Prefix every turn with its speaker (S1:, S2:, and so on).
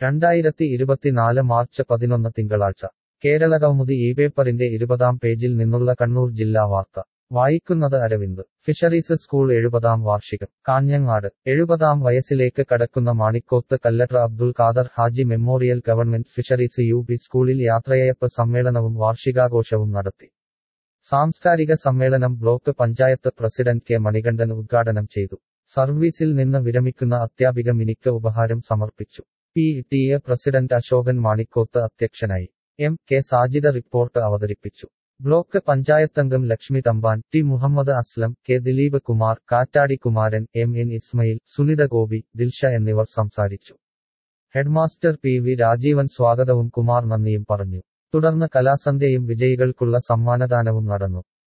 S1: രണ്ടായിരത്തി ഇരുപത്തിനാല് മാർച്ച് പതിനൊന്ന് തിങ്കളാഴ്ച കേരള കൗമുദി ഈ പേപ്പറിന്റെ ഇരുപതാം പേജിൽ നിന്നുള്ള കണ്ണൂർ ജില്ലാ വാർത്ത വായിക്കുന്നത് അരവിന്ദ് ഫിഷറീസ് സ്കൂൾ എഴുപതാം വാർഷികം കാഞ്ഞങ്ങാട് എഴുപതാം വയസ്സിലേക്ക് കടക്കുന്ന Manikoth Kallatra Abdul Khader Haji memorial government fisheries U P സ്കൂളിൽ യാത്രയയപ്പ് സമ്മേളനവും വാർഷികാഘോഷവും നടത്തി സാംസ്കാരിക സമ്മേളനം block panchayat president K Manikandan ഉദ്ഘാടനം ചെയ്തു സർവീസിൽ നിന്ന് വിരമിക്കുന്ന അധ്യാപിക മിനിക്ക് ഉപഹാരം സമർപ്പിച്ചു P T A president Ashokan Manikoth അധ്യക്ഷനായി എം കെ സാജിദ റിപ്പോർട്ട് അവതരിപ്പിച്ചു ബ്ലോക്ക് പഞ്ചായത്തംഗം Lakshmi Thampan T Muhammad Aslam K Dileep Kumar Kattadi Kumaran M N Ismail Sunitha Gopi Dilsha എന്നിവർ സംസാരിച്ചു ഹെഡ്മാസ്റ്റർ പി വി രാജീവൻ സ്വാഗതവും കുമാർ നന്ദിയും പറഞ്ഞു തുടർന്ന് കലാസന്ധ്യയും വിജയികൾക്കുള്ള സമ്മാനദാനവും നടന്നു